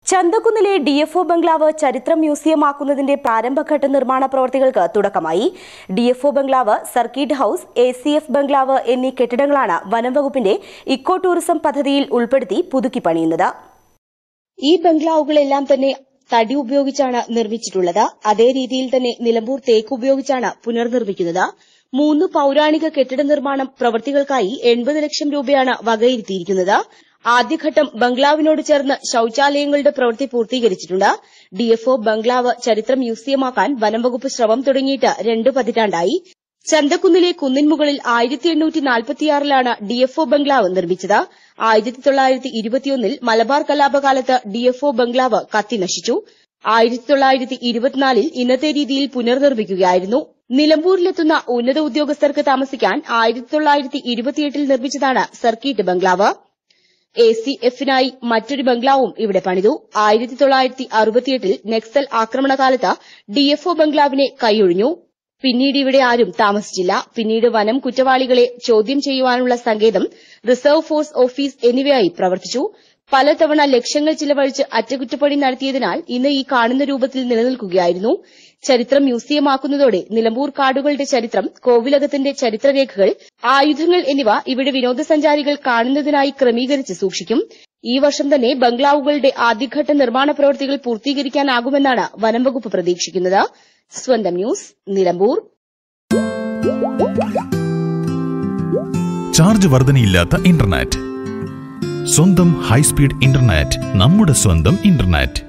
ചന്തക്കുന്നിലെ D F O ബംഗ്ലാവ് ചരിത്ര മ്യൂസിയമാക്കുന്നതിന്റെ പ്രാരംഭഘട്ട നിർമ്മാണ പ്രവർത്തികൾക്ക് തുടക്കമായി ഡി എഫ് ഒ ബംഗ്ലാവ് circuit house A C F ബംഗ്ലാവ് എന്നീ കെട്ടിടങ്ങളാണ് വനം വകുപ്പിന്റെ ഇക്കോ ടൂറിസം പദ്ധതിയിൽ ഉൾപ്പെടുത്തി പുതുക്കി പണിയുന്നത് ഈ ബംഗ്ലാവുകളെല്ലാം തന്നെ തടി ഉപയോഗിച്ചാണ് നിർമ്മിച്ചിട്ടുള്ളത് അതേ രീതിയിൽ തന്നെ നിലമ്പൂർ തേക്ക് ഉപയോഗിച്ചാണ് പുനർനിർമ്മിക്കുന്നത് മൂന്ന് പൌരാണിക കെട്ടിട നിർമ്മാണം പ്രവൃത്തികൾക്കായി എൺപത് ലക്ഷം രൂപയാണ് വകയിരുത്തിയിരിക്കുന്നത് ആദ്യഘട്ടം ബംഗ്ലാവിനോട് ചേർന്ന് ശൌചാലയങ്ങളുടെ പ്രവൃത്തി പൂർത്തീകരിച്ചിട്ടുണ്ട് ഡിഎഫ്ഒ ബംഗ്ലാവ് ചരിത്ര മ്യൂസിയമാക്കാൻ വനംവകുപ്പ് ശ്രമം തുടങ്ങിയിട്ട് രണ്ട് പതിറ്റാണ്ടായി ചന്തക്കുന്നിലെ കുന്നിൻ മുകളിൽ ആയിരത്തി എണ്ണൂറ്റി നാൽപ്പത്തിയാറിലാണ് ഡിഎഫ്ഒ ബംഗ്ലാവ് നിർമ്മിച്ചത് ആയിരത്തി തൊള്ളായിരത്തി ഇരുപത്തിയൊന്നിൽ മലബാർ കലാപകാലത്ത് ഡിഎഫ്ഒ ബംഗ്ലാവ് കത്തിനശിച്ചു ആയിരത്തി തൊള്ളായിരത്തി ഇരുപത്തിനാലിൽ ഇന്നത്തെ രീതിയിൽ പുനർനിർമ്മിക്കുകയായിരുന്നു നിലമ്പൂരിലെത്തുന്ന ഉന്നത ഉദ്യോഗസ്ഥർക്ക് താമസിക്കാൻ ആയിരത്തി തൊള്ളായിരത്തി ഇരുപത്തിയെട്ടിൽ നിർമ്മിച്ചതാണ് സർക്കീട്ട് ബംഗ്ലാവ് എ സി എഫിനായി മറ്റൊരു ബംഗ്ലാവും ഇവിടെ പണിതു ആയിരത്തി തൊള്ളായിരത്തി അറുപത്തിയെട്ടിൽ നക്സൽ ആക്രമണകാലത്ത് ഡിഎഫ്ഒ ബംഗ്ലാവിനെ കൈയൊഴിഞ്ഞു പിന്നീട് ഇവിടെ ആരും താമസിച്ചില്ല പിന്നീട് വനം കുറ്റവാളികളെ ചോദ്യം ചെയ്യുവാനുള്ള സങ്കേതം റിസർവ് ഫോഴ്സ് ഓഫീസ് എന്നിവയായി പ്രവർത്തിച്ചു പലതവണ ലക്ഷങ്ങൾ ചിലവഴിച്ച് അറ്റകുറ്റപ്പണി നടത്തിയതിനാൽ ഇന്ന് ഈ കാണുന്ന രൂപത്തിൽ നിലനിൽക്കുകയായിരുന്നു ചരിത്രം മ്യൂസിയമാക്കുന്നതോടെ നിലമ്പൂർ കാടുകളുടെ ചരിത്രം കോവിലകത്തിന്റെ ചരിത്രരേഖകൾ ആയുധങ്ങൾ എന്നിവ ഇവിടെ വിനോദസഞ്ചാരികൾ കാണുന്നതിനായി ക്രമീകരിച്ച് സൂക്ഷിക്കും ഈ വർഷം തന്നെ ബംഗ്ലാവുകളുടെ ആദ്യഘട്ട നിർമ്മാണ പ്രവൃത്തികൾ പൂർത്തീകരിക്കാനാകുമെന്നാണ് വനം വകുപ്പ് പ്രതീക്ഷിക്കുന്നത് സ്വന്തം ന്യൂസ് നിലമ്പൂർ ചാർജ് വർധനയില്ലാത്ത ഇന്റർനെറ്റ് സ്വന്തം ഹൈസ്പീഡ് ഇന്റർനെറ്റ് നമ്മുടെ സ്വന്തം ഇന്റർനെറ്റ്